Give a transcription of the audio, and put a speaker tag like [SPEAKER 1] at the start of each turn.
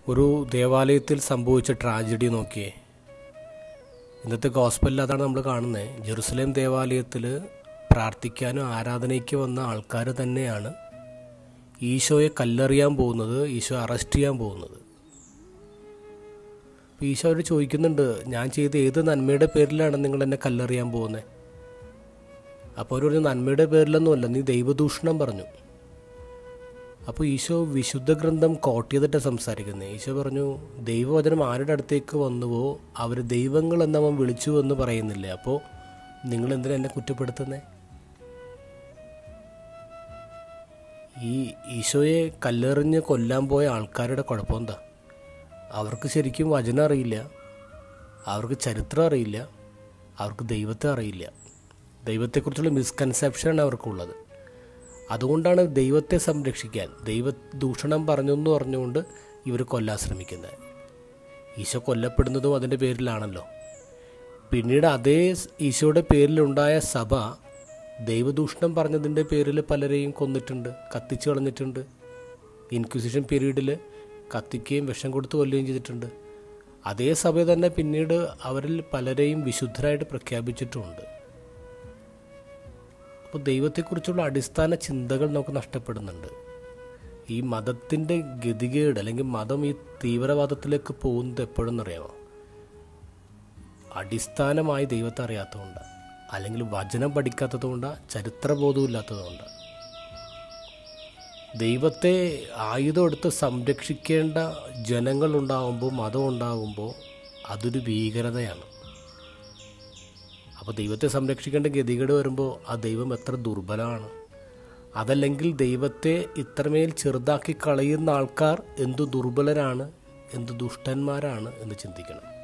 [SPEAKER 1] ഒരു ദേവാലയത്തിൽ സംഭവിച്ച ട്രാജഡി നോക്കിയേ ഇന്നത്തെ ഗോസ്പലിൽ അതാണ് നമ്മൾ കാണുന്നത് ജെറുസലേം ദേവാലയത്തിൽ പ്രാർത്ഥിക്കാനും ആരാധനയ്ക്ക് വന്ന ആൾക്കാർ തന്നെയാണ് ഈശോയെ കല്ലെറിയാൻ പോകുന്നത് ഈശോ അറസ്റ്റ് ചെയ്യാൻ പോകുന്നത് അപ്പോൾ ഈശോ അവർ ചോദിക്കുന്നുണ്ട് ഞാൻ ചെയ്ത ഏത് നന്മയുടെ പേരിലാണ് നിങ്ങൾ എന്നെ കല്ലെറിയാൻ പോകുന്നത് അപ്പോൾ അവർ പറഞ്ഞു നന്മയുടെ പേരിലൊന്നുമല്ല നീ ദൈവദൂഷണം പറഞ്ഞു അപ്പോൾ ഈശോ വിശുദ്ധ ഗ്രന്ഥം കോട്ട് ചെയ്തിട്ട് സംസാരിക്കുന്നത് ഈശോ പറഞ്ഞു ദൈവവചനം ആരുടെ അടുത്തേക്ക് വന്നുവോ അവർ ദൈവങ്ങൾ എന്നവൻ വിളിച്ചു എന്ന് പറയുന്നില്ലേ അപ്പോൾ നിങ്ങൾ എന്തിനാ എന്നെ കുറ്റപ്പെടുത്തുന്നേ ഈ ഈശോയെ കല്ലെറിഞ്ഞ് കൊല്ലാൻ പോയ ആൾക്കാരുടെ കുഴപ്പം എന്താ അവർക്ക് ശരിക്കും വചനം അറിയില്ല അവർക്ക് ചരിത്രം അറിയില്ല അവർക്ക് ദൈവത്തെ അറിയില്ല ദൈവത്തെക്കുറിച്ചുള്ള മിസ്കൺസെപ്ഷനാണ് അവർക്കുള്ളത് അതുകൊണ്ടാണ് ദൈവത്തെ സംരക്ഷിക്കാൻ ദൈവ ദൂഷണം പറഞ്ഞു എന്ന് പറഞ്ഞുകൊണ്ട് ഇവർ കൊല്ലാൻ ശ്രമിക്കുന്നത് ഈശോ കൊല്ലപ്പെടുന്നതും അതിൻ്റെ പേരിലാണല്ലോ പിന്നീട് അതേ ഈശോയുടെ പേരിലുണ്ടായ സഭ ദൈവദൂഷണം പറഞ്ഞതിൻ്റെ പേരിൽ പലരെയും കൊന്നിട്ടുണ്ട് കത്തിച്ചു കളഞ്ഞിട്ടുണ്ട് ഇൻക്വിസിഷൻ പീരീഡിൽ കത്തിക്കുകയും വിഷം കൊടുത്ത് കൊല്ലുകയും ചെയ്തിട്ടുണ്ട് അതേ സഭ തന്നെ പിന്നീട് അവരിൽ പലരെയും വിശുദ്ധരായിട്ട് പ്രഖ്യാപിച്ചിട്ടുമുണ്ട് അപ്പോൾ ദൈവത്തെക്കുറിച്ചുള്ള അടിസ്ഥാന ചിന്തകൾ നമുക്ക് നഷ്ടപ്പെടുന്നുണ്ട് ഈ മതത്തിൻ്റെ ഗതികേട് അല്ലെങ്കിൽ മതം ഈ തീവ്രവാദത്തിലേക്ക് പോകുന്നത് എപ്പോഴെന്ന് അറിയാമോ അടിസ്ഥാനമായി ദൈവത്തെ അറിയാത്തതുകൊണ്ടാണ് അല്ലെങ്കിൽ വചനം പഠിക്കാത്തതുകൊണ്ടാണ് ചരിത്രബോധവും ഇല്ലാത്തതുകൊണ്ടാണ് ദൈവത്തെ ആയുധം എടുത്ത് സംരക്ഷിക്കേണ്ട ജനങ്ങളുണ്ടാകുമ്പോൾ മതം ഉണ്ടാകുമ്പോൾ അതൊരു ഭീകരതയാണ് അപ്പോൾ ദൈവത്തെ സംരക്ഷിക്കേണ്ട ഗതികേട് വരുമ്പോൾ ആ ദൈവം എത്ര ദുർബലമാണ് അതല്ലെങ്കിൽ ദൈവത്തെ ഇത്രമേൽ ചെറുതാക്കി കളയുന്ന ആൾക്കാർ എന്തു ദുർബലരാണ് എന്തു ദുഷ്ടന്മാരാണ് എന്ന് ചിന്തിക്കണം